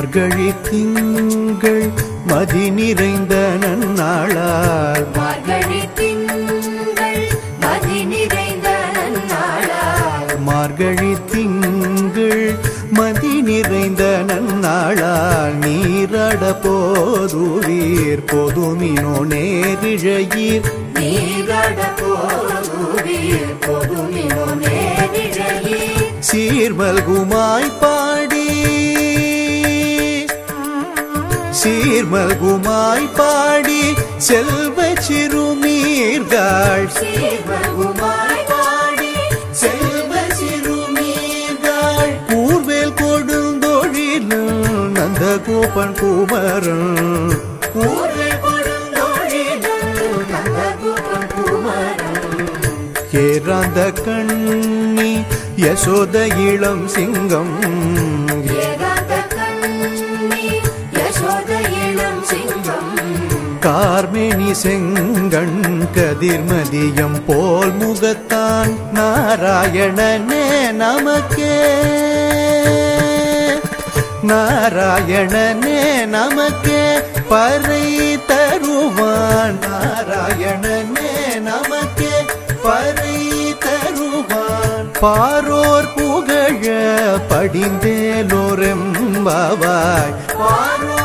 மார்கழி திங்கள் மதி நிறைந்த நன்னாளால் மார்கழி திங்கள் மதி நிறைந்த நன்னாளால் மார்கழி திங்கள் மதி நிறைந்த நன்னாளால் நீராட போதுவீர் பொதுமினோ நேரிழையீர் நீராட போதுவீர் பொதுமினோ நேரிழையீர் சீர்மல்குமாய் பாடி சீர்மல்குமாய் பாடி செல்வ சிறுமீர்கள் சீர்மகுமாய் பாடி செல்வ சிறுமீர்கள் கூர்வேல் கொடுந்தொழிலும் நந்த கோபன் குமரன் கூர்வேல் கொடுந்தொழிலும் நந்தகோபன் குமரன் ஏராந்த கண்ணி யசோத இளம் சிங்கம் ஏகாந்த கண்ணி யசோத இளம் சிங்கம் கார்மேனி செங்கண் கதிர்மதியம் போல் முகத்தான் நாராயணனே நமக்கே நாராயணனே நமக்கே பறை தருவான் நாராயணனே நமக்கே பறை தருவான் பாரோர் புகழ படிந்தேலோரெம்பாவாய் பாரோர்